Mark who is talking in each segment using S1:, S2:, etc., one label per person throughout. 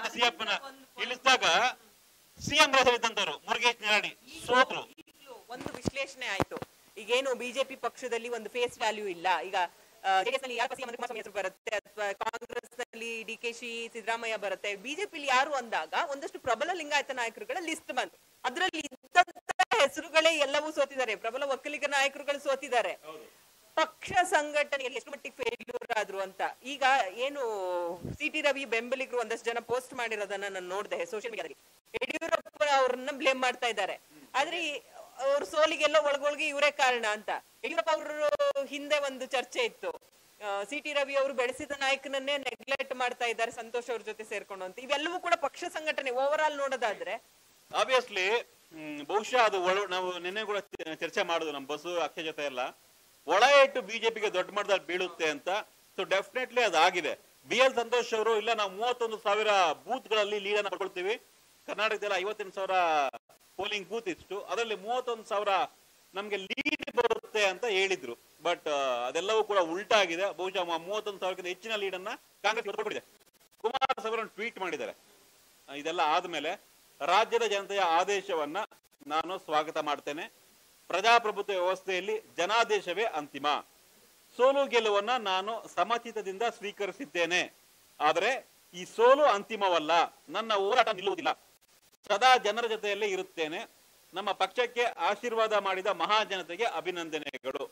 S1: ಸಿಎಫ್ನ ಇಳಿಸಿದಾಗ ಸಿಎಂ ಹೇಳಿದಂತವ್ರು ಮುರುಗೇಶ್ ನಿರಾಣಿ ಸೋತ್ರು
S2: ಈಗ್ಲೂ ಒಂದು ವಿಶ್ಲೇಷಣೆ ಆಯ್ತು ಈಗೇನು ಬಿಜೆಪಿ ಪಕ್ಷದಲ್ಲಿ ಒಂದು ಫೇಸ್ ವ್ಯಾಲ್ಯೂ ಇಲ್ಲ ಈಗ ಜೆಡಿಎಸ್ ನಲ್ಲಿ ಯಾರು ಸಿಎಂ ಕುಮಾರಸ್ವಾಮಿ ಹೆಸರು ಬರುತ್ತೆ ಅಥವಾ ಕಾಂಗ್ರೆಸ್ ನಲ್ಲಿ ಡಿ ಕೆ ಶಿ ಸಿದ್ದರಾಮಯ್ಯ ಬರುತ್ತೆ ಬಿಜೆಪಿಲಿ ಯಾರು ಅಂದಾಗ ಒಂದಷ್ಟು ಪ್ರಬಲ ಲಿಂಗಾಯತ ನಾಯಕರುಗಳ ಲಿಸ್ಟ್ ಬಂತು ಅದರಲ್ಲಿ ಇದ್ದಂತ ಹೆಸರುಗಳೇ ಎಲ್ಲವೂ ಸೋತಿದ್ದಾರೆ ಪ್ರಬಲ ಒಕ್ಕಲಿಗ ನಾಯಕರುಗಳು ಸೋತಿದ್ದಾರೆ ಪಕ್ಷ ಸಂಘಟನೆಯಲ್ಲಿ ಎಷ್ಟು ಮಟ್ಟಿಗೆ ಫೇಲ್ಯೂರ್ ಆದ್ರು ಅಂತ ಈಗ ಏನು ಸಿ ಟಿ ರವಿ ಬೆಂಬಲಿಗರು ಒಂದಷ್ಟು ಜನ ಪೋಸ್ಟ್ ಮಾಡಿರೋದನ್ನ ನಾನು ನೋಡಿದೆ ಸೋಷಿಯಲ್ ಮೀಡಿಯಾದಲ್ಲಿ ಯಡಿಯೂರಪ್ಪ ಅವ್ರನ್ನ ಬ್ಲೇಮ್ ಮಾಡ್ತಾ ಇದ್ದಾರೆ ಆದ್ರೆ ಈ- ಅವ್ರ ಸೋಲಿಗೆಲ್ಲ ಒಳಗೊಳಗೆ ಇವರೇ ಕಾರಣ ಅಂತ ಯಡಿಯೂರಪ್ಪ ಅವರು ಹಿಂದೆ ಒಂದು ಚರ್ಚೆ ಇತ್ತು ಸಿ ಟಿ ರವಿ ಅವರು ಬೆಳೆಸಿದ ನಾಯಕನನ್ನೇ ನೆಗ್ಲೆಕ್ಟ್ ಮಾಡ್ತಾ ಇದ್ದಾರೆ ಸಂತೋಷ್ ಅವ್ರ ಜೊತೆ ಸೇರ್ಕೊಂಡು ಅಂತ ಇವೆಲ್ಲವೂ ಕೂಡ ಪಕ್ಷ ಸಂಘಟನೆ ಓವರ್ ಆಲ್ ನೋಡೋದಾದ್ರೆ
S1: ಆಬ್ವಿಯಸ್ಲಿ ಬಹುಶಃ ಅದು ಒಳ ನಾವು ನಿನ್ನೆ ಕೂಡ ಚ- ಚರ್ಚೆ ಮಾಡುದು ನಮ್ಮ ಬಸ್ಸು ಅಕ್ಷಯ ಜೊತೆ ಎಲ್ಲ ಒಳ ಇಟ್ಟು ಬಿಜೆಪಿಗೆ ದೊಡ್ಡ ಮಟ್ಟದಲ್ಲಿ ಬೀಳುತ್ತೆ ಅಂತ ಸೊ ಡೆಫಿನೆಟ್ಲಿ ಅದಾಗಿದೆ ಬಿ ಎಲ್ ಸಂತೋಷ್ ಅವರು ಇಲ್ಲ ನಾವು ಮೂವತ್ತೊಂದು ಸಾವಿರ ಬೂತ್ ಗಳಲ್ಲಿ ಲೀಡ್ ಅನ್ನ ಪಡ್ಕೊಳ್ತೀವಿ ಕರ್ನಾಟಕದಲ್ಲಿ ಐವತ್ತೆಂಟು ಸಾವಿರ ಪೋಲಿಂಗ್ ಬೂತ್ ಇತ್ತು ಅದರಲ್ಲಿ ಮೂವತ್ತೊಂದು ಸಾವಿರ ನಮ್ಗೆ ಲೀಡ್ ಬರುತ್ತೆ ಅಂತ ಹೇಳಿದ್ರು ಬಟ್ ಅದೆಲ್ಲವೂ ಕೂಡ ಉಲ್ಟಾ ಆಗಿದೆ ಬಹುಶಃ ಮ- ಮೂವತ್ತೊಂದು ಸಾವಿರಕ್ಕಿಂತ ಹೆಚ್ಚಿನ ಲೀಡ್ ಅನ್ನ ಕಾಂಗ್ರೆಸ್ ಕೊಟ್ಟಿದೆ ಕುಮಾರಸ್ವಾಮಿ ಟ್ವೀಟ್ ಮಾಡಿದ್ದಾರೆ ಆ, ಇದೆಲ್ಲ ಆದ್ಮೇಲೆ ರಾಜ್ಯದ ಜನತೆಯ ಆದೇಶವನ್ನ ನಾನು ಸ್ವಾಗತ ಮಾಡ್ತೇನೆ ಪ್ರಜಾಪ್ರಭುತ್ವ ವ್ಯವಸ್ಥೆಯಲ್ಲಿ ಜನಾದೇಶವೇ ಅಂತಿಮ ಸೋಲು ಗೆಲುವನ್ನ ನಾನು ಸಮಚಿತದಿಂದ ಸ್ವೀಕರಿಸಿದ್ದೇನೆ ಆದರೆ ಈ ಸೋಲು ಅಂತಿಮವಲ್ಲ ನನ್ನ ಹೋರಾಟ ನಿಲ್ಲುವುದಿಲ್ಲ ಸದಾ ಜನರ ಜೊತೆಯಲ್ಲೇ ಇರುತ್ತೇನೆ ನಮ್ಮ ಪಕ್ಷಕ್ಕೆ ಆಶೀರ್ವಾದ ಮಾಡಿದ ಮಹಾಜನತೆಗೆ ಅಭಿನಂದನೆಗಳು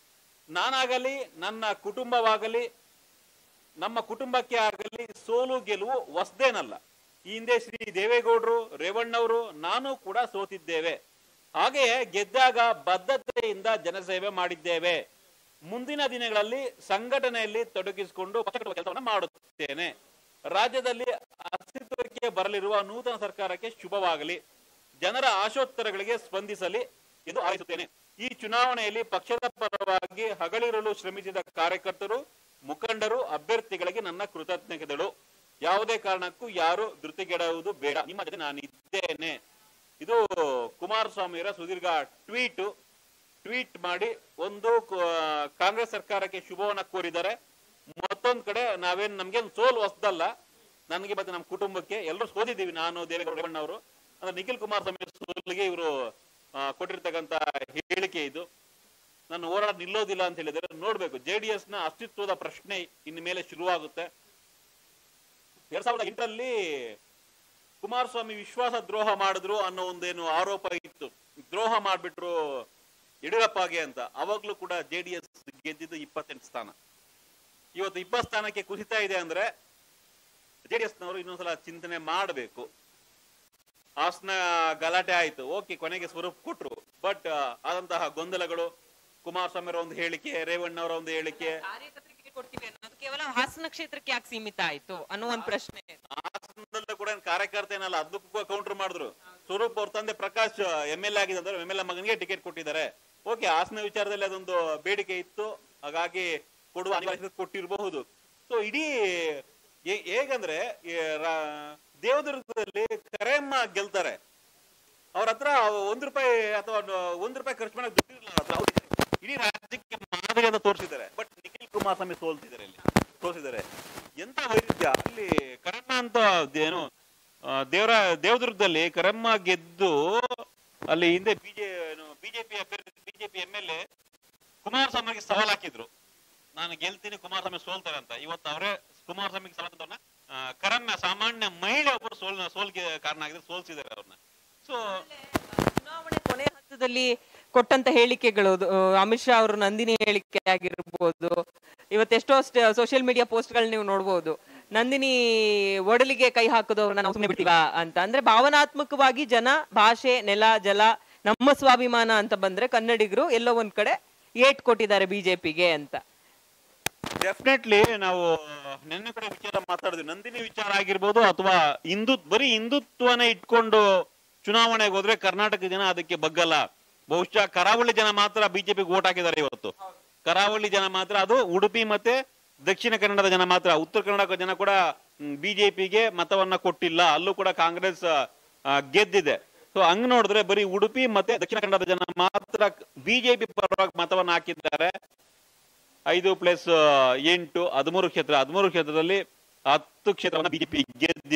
S1: ನಾನಾಗಲಿ ನನ್ನ ಕುಟುಂಬವಾಗಲಿ ನಮ್ಮ ಕುಟುಂಬಕ್ಕೆ ಆಗಲಿ ಸೋಲು ಗೆಲುವು ಹೊಸದೇನಲ್ಲ ಈ ಹಿಂದೆ ಶ್ರೀ ದೇವೇಗೌಡರು ರೇವಣ್ಣವರು ನಾನು ಕೂಡ ಸೋತಿದ್ದೇವೆ ಹಾಗೆಯೇ ಗೆದ್ದಾಗ ಬದ್ಧತೆಯಿಂದ ಜನಸೇವೆ ಮಾಡಿದ್ದೇವೆ ಮುಂದಿನ ದಿನಗಳಲ್ಲಿ ಸಂಘಟನೆಯಲ್ಲಿ ತೊಡಗಿಸಿಕೊಂಡು ಪಕ್ಷ ಕಟ್ಟುವ ಕೆಲಸವನ್ನು ಮಾಡುತ್ತೇನೆ ರಾಜ್ಯದಲ್ಲಿ ಅಸ್ತಿತ್ವಕ್ಕೆ ಬರಲಿರುವ ನೂತನ ಸರ್ಕಾರಕ್ಕೆ ಶುಭವಾಗಲಿ ಜನರ ಆಶೋತ್ತರಗಳಿಗೆ ಸ್ಪಂದಿಸಲಿ ಎಂದು ಆಶಿಸುತ್ತೇನೆ ಈ ಚುನಾವಣೆಯಲ್ಲಿ ಪಕ್ಷದ ಪರವಾಗಿ ಹಗಲಿರಲು ಶ್ರಮಿಸಿದ ಕಾರ್ಯಕರ್ತರು ಮುಖಂಡರು ಅಭ್ಯರ್ಥಿಗಳಿಗೆ ನನ್ನ ಕೃತಜ್ಞತೆಗಳು ಯಾವುದೇ ಕಾರಣಕ್ಕೂ ಯಾರು ಧೃತಿಗೆಡುವುದು ಬೇಡ ನಿಮ್ಮ ಜೊತೆ ನಾನು ಇದ್ದೇನೆ ಇದು ಕುಮಾರಸ್ವಾಮಿಯವರ ಸುದೀರ್ಘ ಟ್ವೀಟ್ ಟ್ವೀಟ್ ಮಾಡಿ ಒಂದು ಕ- ಕಾಂಗ್ರೆಸ್ ಸರ್ಕಾರಕ್ಕೆ ಶುಭವನ್ನ ಕೋರಿದ್ದಾರೆ ಮತ್ತೊಂದ್ ಕಡೆ ನಾವೇನ್ ನಮ್ಗೇನ್ ಸೋಲು ಹೊಸದಲ್ಲ ನನಗೆ ಮತ್ತೆ ನಮ್ಮ ಕುಟುಂಬಕ್ಕೆ ಎಲ್ಲರೂ ಸೋತಿದ್ದೀವಿ ನಾನು ದೇವೇಗೌಡ ರೇವಣ್ಣವರು ಅಂದ್ರೆ ನಿಖಿಲ್ ಕುಮಾರಸ್ವಾಮಿ ಸೋಲಿಗೆ ಇವರು ಕೊಟ್ಟಿರ್ತಕ್ಕಂತ ಹೇಳಿಕೆ ಇದು ನಾನು ಹೋರಾಟ ನಿಲ್ಲೋದಿಲ್ಲ ಅಂತ ಹೇಳಿದರೆ ನೋಡ್ಬೇಕು ಜೆಡಿಎಸ್ ನ ಅಸ್ತಿತ್ವದ ಪ್ರಶ್ನೆ ಇನ್ನು ಮೇಲೆ ಶುರುವಾಗುತ್ತೆ ಎರಡ್ ಸಾವಿರದ ಎಂಟರಲ್ಲಿ ಕುಮಾರಸ್ವಾಮಿ ವಿಶ್ವಾಸ ದ್ರೋಹ ಮಾಡಿದ್ರು ಅನ್ನೋ ಒಂದೇನು ಆರೋಪ ಇತ್ತು ದ್ರೋಹ ಮಾಡ್ಬಿಟ್ರು ಯಡಿಯೂರಪ್ಪಗೆ ಅಂತ ಅವಾಗ್ಲೂ ಕೂಡ ಜೆಡಿಎಸ್ ಗೆದ್ದಿದ್ದು ಇಪ್ಪತ್ತೆಂಟು ಸ್ಥಾನ ಇವತ್ತು ಇಪ್ಪತ್ತು ಸ್ಥಾನಕ್ಕೆ ಕುಸಿತಾ ಇದೆ ಅಂದ್ರೆ ಜೆಡಿಎಸ್ ನವರು ಇನ್ನೊಂದ್ಸಲ ಚಿಂತನೆ ಮಾಡಬೇಕು ಹಾಸನ ಗಲಾಟೆ ಆಯ್ತು ಓಕೆ ಕೊನೆಗೆ ಸ್ವರೂಪ ಕೊಟ್ರು ಬಟ್ ಆದಂತಹ ಗೊಂದಲಗಳು ಕುಮಾರಸ್ವಾಮಿ ಅವರ ಒಂದು ಹೇಳಿಕೆ ರೇವಣ್ಣ ಅವರ ಒಂದು ಹೇಳಿಕೆ
S2: ಕಾರ್ಯಕರ್ತರಿಗೆ ಕೊಡ್ತೀವಿ ಅನ್ನೋದು ಕೇವಲ ಹಾಸನ ಕ್ಷೇತ್ರಕ್ಕೆ ಯಾಕೆ ಸೀಮಿತ ಆಯ್ತು ಅನ್ನೋ ಒಂದು ಪ್ರಶ್ನೆ
S1: ಹಾಸನದಲ್ಲೂ ಕೂಡ ಏನ್ ಕಾರ್ಯಕರ್ತ ಏನಲ್ಲ ಅದಕ್ಕೂ ಕೌಂಟರ್ ಮಾಡಿದ್ರು ಸ್ವರೂಪ್ ಅವ್ರ ತಂದೆ ಪ್ರಕಾಶ್ ಎಂ ಎಲ್ ಎ ಆಗಿದ್ದಾರೆ ಎಂ ಎಲ್ ಎ ಮಗನಿಗೆ ಟಿಕೆಟ್ ಕೊಟ್ಟಿದ್ದಾರೆ ಓಕೆ ಹಾಸನ ವಿಚಾರದಲ್ಲಿ ಅದೊಂದು ಬೇಡಿಕೆ ಇತ್ತು ಹಾಗಾಗಿ ಕೊಡುವ ಅನಿವಾರ್ಯತೆ ಕೊಟ್ಟಿರಬಹುದು ಸೊ ಇಡೀ ಹೇ- ಹೇಗಂದ್ರೆ ಈ ರಾ- ದೇವದುರ್ಗದಲ್ಲಿ ಕರೆಮ್ಮ ಗೆಲ್ತಾರೆ ಅವ್ರ ಹತ್ರ ಒಂದ್ ರೂಪಾಯಿ ಅಥವಾ ಒಂದ್ ರೂಪಾಯಿ ಖರ್ಚು ಮಾಡಕ್ ದುಡ್ಡಿರಲ್ಲ ಅವ್ರ ಹತ್ರ. ಅವ್ರು ಇಡೀ ರಾಜ್ಯಕ್ಕೆ ಮಾದರಿ ಅಂತ ತೋರಿಸಿದ್ದಾರೆ ಬಟ್ ನಿಖಿಲ್ ಕುಮಾರಸ್ವಾಮಿ ಸೋಲ್ತಿದ್ದಾರೆ ಇಲ್ಲಿ ಸೋಲ್ಸಿದ್ದಾರೆ ಎಂತ ವೈರುಧ್ಯ ಅಲ್ಲಿ ಕರಮ್ಮ ಅಂತ ಏನು ಆ, ದೇವರ ದೇವದುರ್ಗದಲ್ಲಿ ಕರಮ್ಮ ಗೆದ್ದು ಅಲ್ಲಿ ಹಿಂದೆ ಬಿಜೆ ಬಿಜೆಪಿ ಅಭ್ಯರ್ಥಿ ಬಿಜೆಪಿ ಎಂ ಎಲ್ ಎ ಕುಮಾರಸ್ವಾಮಿಗೆ ಸವಾಲ್ ಹಾಕಿದ್ರು ನಾನು ಗೆಲ್ತೀನಿ ಕುಮಾರಸ್ವಾಮಿ ಸೋಲ್ತಾರೆ ಅಂತ ಇವತ್ತು ಅವರೇ ಕುಮಾರಸ್ವಾಮಿಗೆ ಸವಾಲ್ ಹಾಕಿದವ್ರನ್ನ, ಆ, ಕರಮ್ಮ ಸಾಮಾನ್ಯ ಮಹಿಳೆ ಒಬ್ಬರು ಸೋಲ್ ಸೋಲ್ಗೆ ಕಾರಣ ಆಗಿದ್ರೆ ಸೋಲ್ಸಿದ್ದಾರೆ ಅವ್ರನ್ನ ಸೊ
S2: ಚುನಾವಣೆ ಕೊನೆ ಹಂತದಲ್ಲಿ ಕೊಟ್ಟಂತ ಹೇಳಿಕೆಗಳು ಅದು, ಆ, ಅಮಿತ್ ಶಾ ಅವರು ನಂದಿನಿ ಹೇಳಿಕೆ ಆಗಿರ್ಬೋದು ಇವತ್ತೆಷ್ಟೋ ಸೋಷಿಯಲ್ ಮೀಡಿಯಾ ಪೋಸ್ಟ್ಗಳು ನೀವು ನೋಡ್ಬೋದು ನಂದಿನಿ ಒಡಲಿಗೆ ಕೈ ಹಾಕೋದವ್ರನ್ನ ನಾವು ಸುಮ್ಮನೆ ಬಿಡ್ತೀವಾ ಅಂತ ಅಂದ್ರೆ ಭಾವನಾತ್ಮಕವಾಗಿ ಜನ ಭಾಷೆ ನೆಲ ಜಲ ನಮ್ಮ ಸ್ವಾಭಿಮಾನ ಅಂತ ಬಂದ್ರೆ ಕನ್ನಡಿಗರು ಎಲ್ಲೋ ಒಂದ್ ಕಡೆ ಏಟ್ ಕೊಟ್ಟಿದ್ದಾರೆ ಬಿಜೆಪಿಗೆ ಅಂತ
S1: ಡೆಫಿನೆಟ್ಲಿ ನಾವು ನಿನ್ನೆ ಕೂಡ ವಿಚಾರ ಮಾತಾಡಿದ್ವಿ ನಂದಿನಿ ವಿಚಾರ ಆಗಿರ್ಬೋದು ಅಥವಾ ಹಿಂದು ಬರೀ ಹಿಂದುತ್ವನೇ ಇಟ್ಕೊಂಡು ಚುನಾವಣೆಗೆ ಹೋದ್ರೆ ಕರ್ನಾಟಕ ಜನ ಅದಕ್ಕೆ ಬಗ್ಗಲ್ಲ ಬಹುಶಃ ಕರಾವಳಿ ಜನ ಮಾತ್ರ ಬಿಜೆಪಿಗೆ ಓಟ್ ಹಾಕಿದ್ದಾರೆ ಇವತ್ತು ಕರಾವಳಿ ಜನ ಮಾತ್ರ ಅದು ಉಡುಪಿ ಮತ್ತೆ ದಕ್ಷಿಣ ಕನ್ನಡದ ಜನ ಮಾತ್ರ ಉತ್ತರ ಕನ್ನಡ ಜನ ಕೂಡ ಬಿಜೆಪಿಗೆ ಮತವನ್ನ ಕೊಟ್ಟಿಲ್ಲ ಅಲ್ಲೂ ಕೂಡ ಕಾಂಗ್ರೆಸ್ ಆ, ಗೆದ್ದಿದೆ ಸೊ ಹಂಗ್ ನೋಡಿದ್ರೆ ಬರೀ ಉಡುಪಿ ಮತ್ತೆ ದಕ್ಷಿಣ ಕನ್ನಡದ ಜನ ಮಾತ್ರ ಬಿಜೆಪಿ ಪರವಾಗಿ ಮತವನ್ನ ಹಾಕಿದ್ದಾರೆ ಐದು ಪ್ಲಸ್ ಎಂಟು ಹದಿಮೂರು ಕ್ಷೇತ್ರ ಹದಿಮೂರು ಕ್ಷೇತ್ರದಲ್ಲಿ ಹತ್ತು ಕ್ಷೇತ್ರವನ್ನ ಬಿಜೆಪಿ ಗೆದ್ದಿದೆ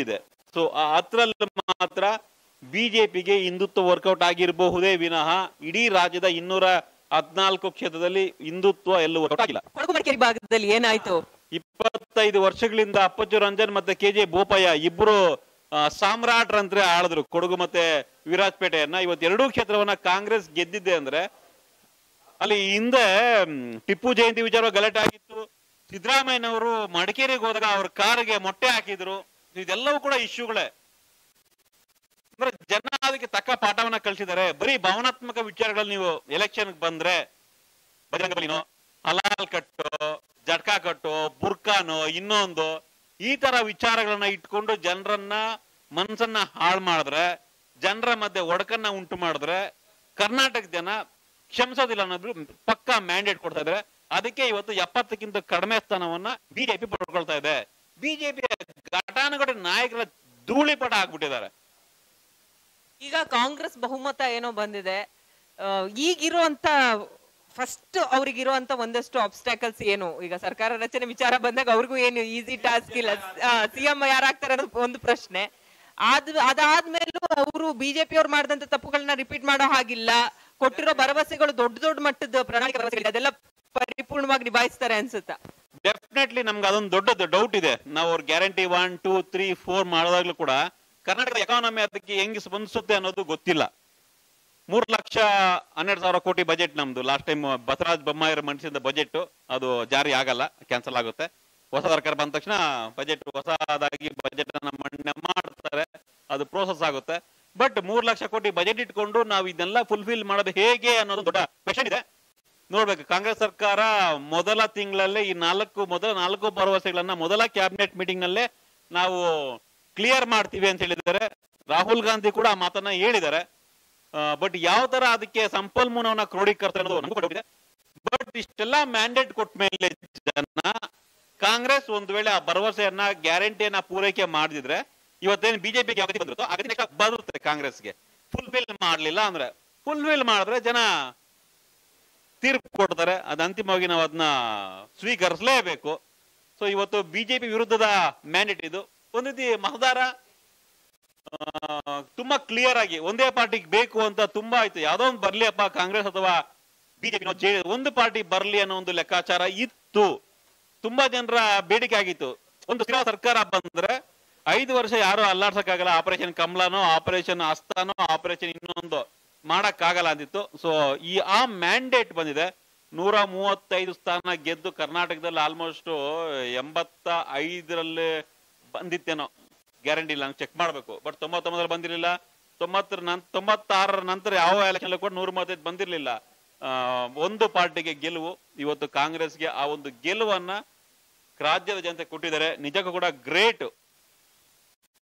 S1: ಸೊ ಅದ್ರಲ್ಲಿ ಮಾತ್ರ ಬಿಜೆಪಿಗೆ ಹಿಂದುತ್ವ ವರ್ಕೌಟ್ ಆಗಿರಬಹುದೇ ವಿನಃ ಇಡೀ ರಾಜ್ಯದ ಇನ್ನೂರ ಹದ್ನಾಲ್ಕು ಕ್ಷೇತ್ರದಲ್ಲಿ ಹಿಂದುತ್ವ ಎಲ್ಲೂ ವರ್ಕೌಟ್ ಆಗಿಲ್ಲ
S2: ಕೊಡಗು ಮಡಿಕೇರಿ ಭಾಗದಲ್ಲಿ ಏನಾಯ್ತು
S1: ಇಪ್ಪತ್ತೈದು ವರ್ಷಗಳಿಂದ ಅಪ್ಪಚ್ಚು ರಂಜನ್ ಮತ್ತೆ ಕೆ ಜೆ ಬೋಪಯ್ಯ ಇಬ್ರು ಆ, ಸಾಮ್ರಾಟ್ರಂದ್ರೆ ಆಳಿದ್ರು ಕೊಡಗು ಮತ್ತೆ ವಿರಾಜಪೇಟೆಯನ್ನ ಇವತ್ತು ಎರಡೂ ಕ್ಷೇತ್ರವನ್ನ ಕಾಂಗ್ರೆಸ್ ಗೆದ್ದಿದೆ ಅಂದ್ರೆ ಅಲ್ಲಿ ಹಿಂದೆ ಮ್, ಟಿಪ್ಪು ಜಯಂತಿ ವಿಚಾರ ಗಲಾಟೆ ಆಗಿತ್ತು ಸಿದ್ದರಾಮಯ್ಯನವರು ಮಡಿಕೇರಿಗೆ ಹೋದಾಗ ಅವ್ರ ಕಾರಿಗೆ ಮೊಟ್ಟೆ ಹಾಕಿದ್ರು ಇದೆಲ್ಲವೂ ಕೂಡ ಇಶ್ಯೂಗಳೇ ಅಂದ್ರೆ ಜನ ಅದಕ್ಕೆ ತಕ್ಕ ಪಾಠವನ್ನ ಕಲಿಸಿದ್ದಾರೆ ಬರೀ ಭಾವನಾತ್ಮಕ ವಿಚಾರಗಳಲ್ಲಿ ನೀವು ಎಲೆಕ್ಷನ್ ಬಂದ್ರೆ ಬಜರಂಗ ಬಲಿನೋ ಹಲಾಲ್ ಕಟ್ಟು ಜಟ್ಕಾ ಕಟ್ಟು ಬುರ್ಕಾನೋ ಇನ್ನೊಂದು ಈ ತರ ವಿಚಾರಗಳನ್ನ ಇಟ್ಕೊಂಡು ಜನರನ್ನ ಮನ್ಸನ್ನ ಹಾಳು ಮಾಡಿದ್ರೆ ಜನರ ಮಧ್ಯೆ ಒಡಕನ್ನ ಉಂಟು ಮಾಡಿದ್ರೆ ಕರ್ನಾಟಕ ಜನ ಕ್ಷಮಿಸೋದಿಲ್ಲ ಅನ್ನೋದು ಪಕ್ಕಾ ಮ್ಯಾಂಡೇಟ್ ಕೊಡ್ತಾ ಇದ್ದಾರೆ ಅದಕ್ಕೆ ಇವತ್ತು ಎಪ್ಪತ್ತಕ್ಕಿಂತ ಕಡಿಮೆ ಸ್ಥಾನವನ್ನ ಬಿಜೆಪಿ ಪಡ್ಕೊಳ್ತಾ ಇದೆ ಬಿಜೆಪಿ ಘಟಾನುಘಟಿ ನಾಯಕರ ಧೂಳಿಪಟ ಆಗ್ಬಿಟ್ಟಿದ್ದಾರೆ
S2: ಈಗ ಕಾಂಗ್ರೆಸ್ ಬಹುಮತ ಏನೋ ಬಂದಿದೆ ಆ, ಈಗಿರುವಂತ ಫಸ್ಟ್ ಅವ್ರಿಗಿರುವಂತ ಒಂದಷ್ಟು ಆಬ್ಸ್ಟಾಕಲ್ಸ್ ಏನು ಈಗ ಸರ್ಕಾರ ರಚನೆ ವಿಚಾರ ಬಂದಾಗ ಅವ್ರಿಗೂ ಏನು ಈಸಿ ಟಾಸ್ಕ್ ಇಲ್ಲ ಸಿಎಂ ಯಾರಾಗ್ತಾರೆ ಅನ್ನೋದು ಒಂದು ಪ್ರಶ್ನೆ ಆದ್ ಅದಾದ್ಮೇಲೂ ಅವರು ಬಿಜೆಪಿ ಅವ್ರು ಮಾಡಿದಂತ ತಪ್ಪುಗಳನ್ನ ರಿಪೀಟ್ ಮಾಡೋ ಹಾಗಿಲ್ಲ ಕೊಟ್ಟಿರೋ ಭರವಸೆಗಳು ದೊಡ್ಡ ದೊಡ್ಡ ಮಟ್ಟದ ಪ್ರಣಾಳಿಕೆ ಭರವಸೆಗಳಿದೆ ಅದೆಲ್ಲ ಪರಿಪೂರ್ಣವಾಗಿ ನಿಭಾಯಿಸ್ತಾರೆ ಅನ್ಸುತ್ತಾ
S1: ಡೆಫಿನೆಟ್ಲಿ ನಮ್ಗೆ ಅದೊಂದು ದೊಡ್ಡದು ಡೌಟ್ ಇದೆ ನಾವು ಅವ್ರ guarantee one two three four ಮಾಡಿದಾಗ್ಲೂ ಕೂಡ ಕರ್ನಾಟಕದ ಎಕಾನಮಿ ಅದಕ್ಕೆ ಹೆಂಗ್ ಸ್ಪಂದಿಸುತ್ತೆ ಅನ್ನೋದು ಗೊತ್ತಿಲ್ಲ ಮೂರ್ ಲಕ್ಷ ಹನ್ನೆರಡು ಸಾವಿರ ಕೋಟಿ ಬಜೆಟ್ ನಮ್ದು ಲಾಸ್ಟ್ ಟೈಮ್ ಬಸವರಾಜ್ ಬೊಮ್ಮಾಯಿರ ಮಂಡಿಸಿದ ಬಜೆಟ್ ಅದು ಜಾರಿ ಆಗಲ್ಲ ಕ್ಯಾನ್ಸಲ್ ಆಗುತ್ತೆ ಹೊಸ ಸರ್ಕಾರ ಬಂದ ತಕ್ಷಣ ಬಜೆಟ್ ಹೊಸದಾಗಿ ಬಜೆಟ್ ಅನ್ನ ಮಂಡನೆ ಮಾಡ್ತಾರೆ ಅದು ಪ್ರೋಸೆಸ್ ಆಗುತ್ತೆ ಬಟ್ ಮೂರ್ ಲಕ್ಷ ಕೋಟಿ ಬಜೆಟ್ ಇಟ್ಕೊಂಡು ನಾವು ಇದನ್ನೆಲ್ಲ ಫುಲ್ಫಿಲ್ ಮಾಡೋದು ಹೇಗೆ ಅನ್ನೋದು ದೊಡ್ಡ ಕ್ವೆಶನ್ ಇದೆ ನೋಡ್ಬೇಕು ಕಾಂಗ್ರೆಸ್ ಸರ್ಕಾರ ಮೊದಲ ತಿಂಗಳಲ್ಲೇ ಈ ನಾಲ್ಕು ಮೊದಲ ನಾಲ್ಕು ಭರವಸೆಗಳನ್ನ ಮೊದಲ ಕ್ಯಾಬಿನೆಟ್ ಮೀಟಿಂಗ್ ನಲ್ಲೇ ನಾವು ಕ್ಲಿಯರ್ ಮಾಡ್ತೀವಿ ಅಂತ ಹೇಳಿದ್ದಾರೆ ರಾಹುಲ್ ಗಾಂಧಿ ಕೂಡ ಆ ಮಾತನ್ನ ಹೇಳಿದ್ದಾರೆ ಬಟ್ ಯಾವ ತರ ಅದಕ್ಕೆ ಸಂಪನ್ಮೂಲವನ್ನ ಕ್ರೋಢೀಕರಿಸ್ತಾರೆ ಅನ್ನೋದು ನಮಗೂ ಗೊತ್ತಿದೆ ಬಟ್ ಇಷ್ಟೆಲ್ಲ ಮ್ಯಾಂಡೇಟ್ ಕೊಟ್ಟ ಮೇಲೆ ಜನ ಕಾಂಗ್ರೆಸ್ ಒಂದ್ ವೇಳೆ ಆ ಭರವಸೆಯನ್ನ ಗ್ಯಾರಂಟಿಯನ್ನ ಪೂರೈಕೆ ಮಾಡಿದ್ರೆ ಇವತ್ತೇನು ಬಿಜೆಪಿ ಯಾವ ಬಂದಿರುತ್ತೋ ಆ ಗತಿ next ಬರುತ್ತೆ ಕಾಂಗ್ರೆಸ್ಗೆ ಫುಲ್ಫಿಲ್ ಮಾಡ್ಲಿಲ್ಲ ಅಂದ್ರೆ ಫುಲ್ಫಿಲ್ ಮಾಡಿದ್ರೆ ಜನ ತೀರ್ಪು ಕೊಡ್ತಾರೆ ಅದು ಅಂತಿಮವಾಗಿ ನಾವು ಅದನ್ನ ಸ್ವೀಕರಿಸಲೇಬೇಕು ಸೊ ಇವತ್ತು ಬಿಜೆಪಿ ವಿರುದ್ಧದ ಮ್ಯಾಂಡೇಟ್ ಇದು ಒಂದ್ ರೀತಿ ಮತದಾರ ಆ, ತುಂಬಾ ಕ್ಲಿಯರ್ ಆಗಿ ಒಂದೇ ಪಾರ್ಟಿಗೆ ಬೇಕು ಅಂತ ತುಂಬಾ ಆಯ್ತು ಯಾವ್ದೋ ಒಂದು ಬರ್ಲಿ ಅಪ್ಪ ಕಾಂಗ್ರೆಸ್ ಅಥವಾ ಬಿಜೆಪಿ ಒಂದು ಪಾರ್ಟಿ ಬರ್ಲಿ ಅನ್ನೋ ಒಂದು ಲೆಕ್ಕಾಚಾರ ಇತ್ತು ತುಂಬಾ ಜನರ ಬೇಡಿಕೆ ಆಗಿತ್ತು ಒಂದು ಸ್ಥಿರ ಸರ್ಕಾರ ಬಂದ್ರೆ ಐದು ವರ್ಷ ಯಾರು ಅಲ್ಲಾಡ್ಸಕ್ಕಾಗಲ್ಲ ಆಪರೇಷನ್ ಕಮಲಾನೋ ಆಪರೇಷನ್ ಅಸ್ತಾನೋ ಆಪರೇಷನ್ ಇನ್ನೊಂದು ಮಾಡಕ್ಕಾಗಲ್ಲ ಅಂದಿತ್ತು ಸೊ ಈ ಆ ಮ್ಯಾಂಡೇಟ್ ಬಂದಿದೆ ನೂರ ಮೂವತ್ತೈದು ಸ್ಥಾನ ಗೆದ್ದು ಕರ್ನಾಟಕದಲ್ಲಿ ಆಲ್ಮೋಸ್ಟ್ ಎಂಬತ್ತ ಐದರಲ್ಲಿ ಬಂದಿತ್ತೇನೋ ಗ್ಯಾರಂಟಿ ಇಲ್ಲ ಚೆಕ್ ಮಾಡ್ಬೇಕು ಬಟ್ ತೊಂಬತ್ತೊಂಬತ್ತರಲ್ಲಿ ಬಂದಿರಲಿಲ್ಲ ತೊಂಬತ್ತರ ನನ್ ತೊಂಬತ್ತಾರರ ನಂತರ ಯಾವ ಎಲೆಕ್ಷನ್ ಕೂಡ ನೂರ ಮೂವತ್ತೈದು ಬಂದಿರಲಿಲ್ಲ ಒಂದು ಪಾರ್ಟಿಗೆ ಗೆಲುವು ಇವತ್ತು ಕಾಂಗ್ರೆಸ್ಗೆ ಆ ಒಂದು ಗೆಲುವನ್ನ ರಾಜ್ಯದ ಜನತೆ ಕೊಟ್ಟಿದ್ದಾರೆ ನಿಜಕ್ಕೂ ಕೂಡ ಗ್ರೇಟ್